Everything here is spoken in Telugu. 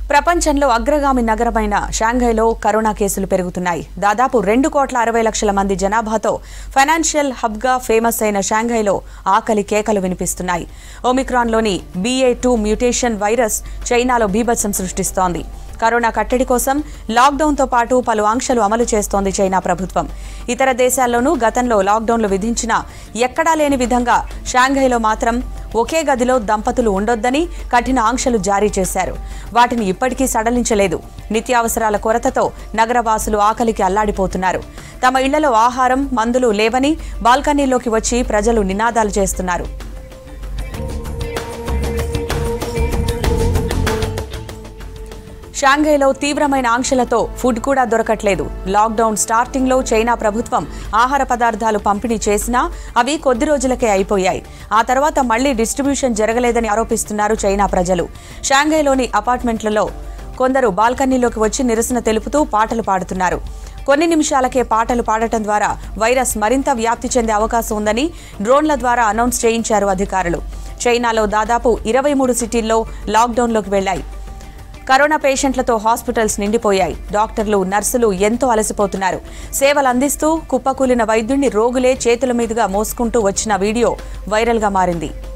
ప్రపంచంలో అగ్రగామి నగరమైన షాంఘైలో కరోనా కేసులు పెరుగుతున్నాయి దాదాపు రెండు కోట్ల అరవై లక్షల మంది జనాభాతో ఫైనాన్షియల్ హబ్గా ఫేమస్ అయిన షాంఘైలో ఆకలి కేకలు వినిపిస్తున్నాయి ఒమిక్రాన్లోని బీఏ టూ మ్యూటేషన్ వైరస్ చైనాలో బీభత్సం సృష్టిస్తోంది కరోనా కట్టడి కోసం లాక్డౌన్తో పాటు పలు ఆంక్షలు అమలు చేస్తోంది చైనా ప్రభుత్వం ఇతర దేశాల్లోనూ గతంలో లాక్డౌన్లు విధించినా ఎక్కడా లేని విధంగా షాంఘైలో మాత్రం ఒకే గదిలో దంపతులు ఉండొద్దని కఠిన ఆంక్షలు జారీ చేశారు వాటిని ఇప్పటికీ సడలించలేదు నిత్యావసరాల కొరతతో నగరవాసులు ఆకలికి అల్లాడిపోతున్నారు తమ ఇళ్లలో ఆహారం మందులు లేవని బాల్కనీలోకి వచ్చి ప్రజలు నినాదాలు చేస్తున్నారు షాంఘైలో తీవ్రమైన ఆంక్షలతో ఫుడ్ కూడా దొరకట్లేదు లాక్డౌన్ స్టార్టింగ్లో చైనా ప్రభుత్వం ఆహార పదార్థాలు పంపిణీ చేసినా అవి కొద్ది రోజులకే అయిపోయాయి ఆ తర్వాత మళ్లీ డిస్ట్రిబ్యూషన్ జరగలేదని ఆరోపిస్తున్నారు చైనా ప్రజలు షాంఘైలోని అపార్ట్మెంట్లలో కొందరు బాల్కనీలోకి వచ్చి నిరసన తెలుపుతూ పాటలు పాడుతున్నారు కొన్ని నిమిషాలకే పాటలు పాడటం ద్వారా వైరస్ మరింత వ్యాప్తి చెందే అవకాశం ఉందని డ్రోన్ల ద్వారా అనౌన్స్ చేయించారు అధికారులు చైనాలో దాదాపు ఇరవై మూడు సిటీల్లో లాక్డౌన్లోకి వెళ్లాయి కరోనా పేషెంట్లతో హాస్పిటల్స్ నిండిపోయాయి డాక్టర్లు నర్సులు ఎంతో అలసిపోతున్నారు సేవలు అందిస్తూ కుప్పకూలిన వైద్యుణ్ణి రోగులే చేతుల మీదుగా మోసుకుంటూ వచ్చిన వీడియో వైరల్గా మారింది